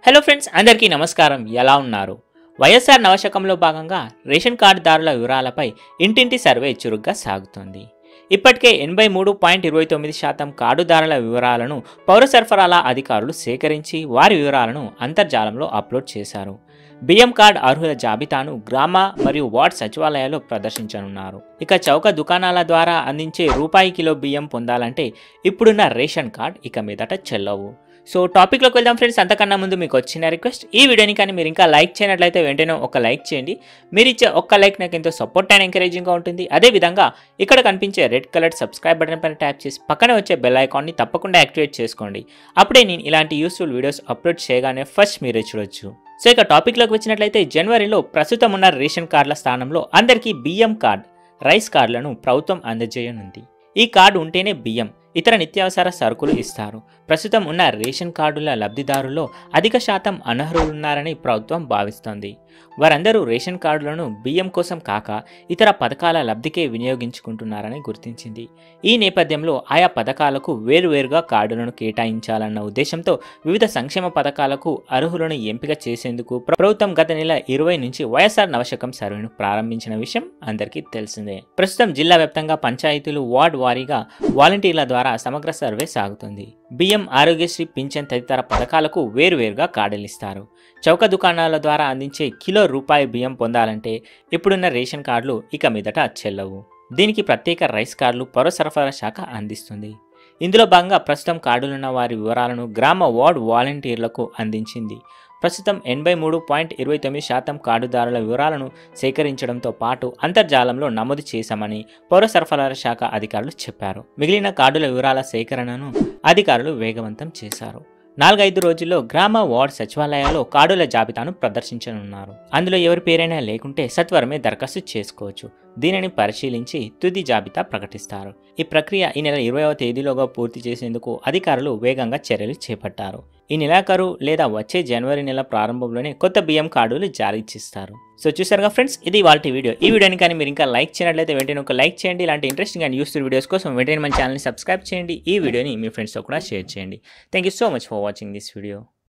hello friends అందరికీ నమస్కారం ఎలా ఉన్నారు వైఎస్ఆర్ నవశకంలో భాగంగా రేషన్ కార్డుదారుల వివరాలపై ఇంటింటి సర్వే చురుగ్గా సాగుతోంది ఇప్పటికే ఎనభై మూడు పాయింట్ ఇరవై తొమ్మిది శాతం కార్డుదారుల వివరాలను పౌర సరఫరాల అధికారులు సేకరించి వారి వివరాలను అంతర్జాలంలో అప్లోడ్ చేశారు బియ్యం కార్డ్ అర్హుల జాబితాను గ్రామ మరియు వార్డ్ సచివాలయాల్లో ప్రదర్శించనున్నారు ఇక చౌక దుకాణాల ద్వారా అందించే రూపాయి కిలో బియ్యం పొందాలంటే ఇప్పుడున్న రేషన్ కార్డ్ ఇక మీదట చెల్లవు సో టాపిక్లోకి వెళ్దాం ఫ్రెండ్స్ అంతకన్నా ముందు మీకు వచ్చిన రిక్వెస్ట్ ఈ వీడియోని కానీ మీరు ఇంకా లైక్ చేయనట్లయితే వెంటనే ఒక లైక్ చేయండి మీరు ఇచ్చే ఒక్క లైక్ నాకు ఎంతో సపోర్ట్ అండ్ ఎంకరేజింగ్గా ఉంటుంది అదేవిధంగా ఇక్కడ కనిపించే రెడ్ కలర్ సబ్స్క్రైబ్ బటన్ పైన ట్యాప్ చేసి పక్కనే వచ్చే బెల్ ఐకాన్ని తప్పకుండా యాక్టివేట్ చేసుకోండి అప్పుడే నేను ఇలాంటి యూస్ఫుల్ వీడియోస్ అప్లోడ్ చేయగానే ఫస్ట్ మీరే చూడొచ్చు సో ఇక టాపిక్లోకి వచ్చినట్లయితే జనవరిలో ప్రస్తుతం ఉన్న రేషన్ కార్డుల స్థానంలో అందరికీ బియ్యం కార్డ్ రైస్ కార్డులను ప్రభుత్వం అందజేయనుంది ఈ కార్డు ఉంటేనే బియ్యం ఇతర నిత్యావసర సరుకులు ఇస్తారు ప్రస్తుతం ఉన్న రేషన్ కార్డుల లబ్ధిదారుల్లో అధిక శాతం అనర్హులున్నారని ప్రభుత్వం భావిస్తోంది వారందరూ రేషన్ కార్డులను బియ్యం కోసం కాక ఇతర పథకాల లబ్ధికే వినియోగించుకుంటున్నారని గుర్తించింది ఈ నేపథ్యంలో ఆయా పథకాలకు వేరువేరుగా కార్డులను కేటాయించాలన్న ఉద్దేశంతో వివిధ సంక్షేమ పథకాలకు అర్హులను ఎంపిక చేసేందుకు ప్రభుత్వం గత నెల ఇరవై నుంచి వైఎస్ఆర్ నవశకం సర్వేను ప్రారంభించిన విషయం అందరికీ తెలిసిందే ప్రస్తుతం జిల్లా వ్యాప్తంగా పంచాయతీలు వార్డు వారీగా వాలంటీర్ల ద్వారా సమగ్ర సర్వే సాగుతుంది బియ్యం ఆరోగ్యశ్రీ పింఛన్ తదితర పథకాలకు వేరువేరుగా కార్డులిస్తారు చౌక దుకాణాల ద్వారా అందించే కిలో రూపాయి బియ్యం పొందాలంటే ఇప్పుడున్న రేషన్ కార్డులు ఇక మీదట చెల్లవు దీనికి ప్రత్యేక రైస్ కార్డులు పౌర సరఫరా శాఖ అందిస్తుంది ఇందులో భాగంగా ప్రస్తుతం కార్డులున్న వారి వివరాలను గ్రామ వార్డు వాలంటీర్లకు అందించింది ప్రస్తుతం ఎనభై మూడు పాయింట్ ఇరవై తొమ్మిది శాతం కార్డుదారుల వివరాలను సేకరించడంతో పాటు అంతర్జాలంలో నమోదు చేశామని పౌర సరఫరాల శాఖ అధికారులు చెప్పారు మిగిలిన కార్డుల వివరాల సేకరణను అధికారులు వేగవంతం చేశారు నాలుగైదు రోజుల్లో గ్రామ వార్డ్ సచివాలయాల్లో కార్డుల జాబితాను ప్రదర్శించనున్నారు అందులో ఎవరి పేరైనా లేకుంటే సత్వరమే దరఖాస్తు చేసుకోవచ్చు దీనిని పరిశీలించి తుది జాబితా ప్రకటిస్తారు ఈ ప్రక్రియ ఈ నెల ఇరవైవ తేదీలోగా పూర్తి చేసేందుకు అధికారులు వేగంగా చర్యలు చేపట్టారు ఈ నెలాఖరు లేదా వచ్చే జనవరి నెల ప్రారంభంలోనే కొత్త బియ్యం కార్డులు జారీ చేస్తారు సో చూసారుగా ఫ్రెండ్స్ ఇది వాళ్ళ వీడియో ఈ వీడియోని కానీ మీరు ఇంకా లైక్ చేయనట్లయితే వెంటనే ఒక లైక్ చేయండి ఇలాంటి ఇంట్రెస్టింగ్ అండ్ యూస్ఫుల్ వీడియోస్ కోసం వెంటనే మన ఛానల్ని సబ్స్క్రైబ్ చేయండి ఈ వీడియోని మీ ఫ్రెండ్స్తో కూడా షేర్ చేయండి thank you so much for watching this video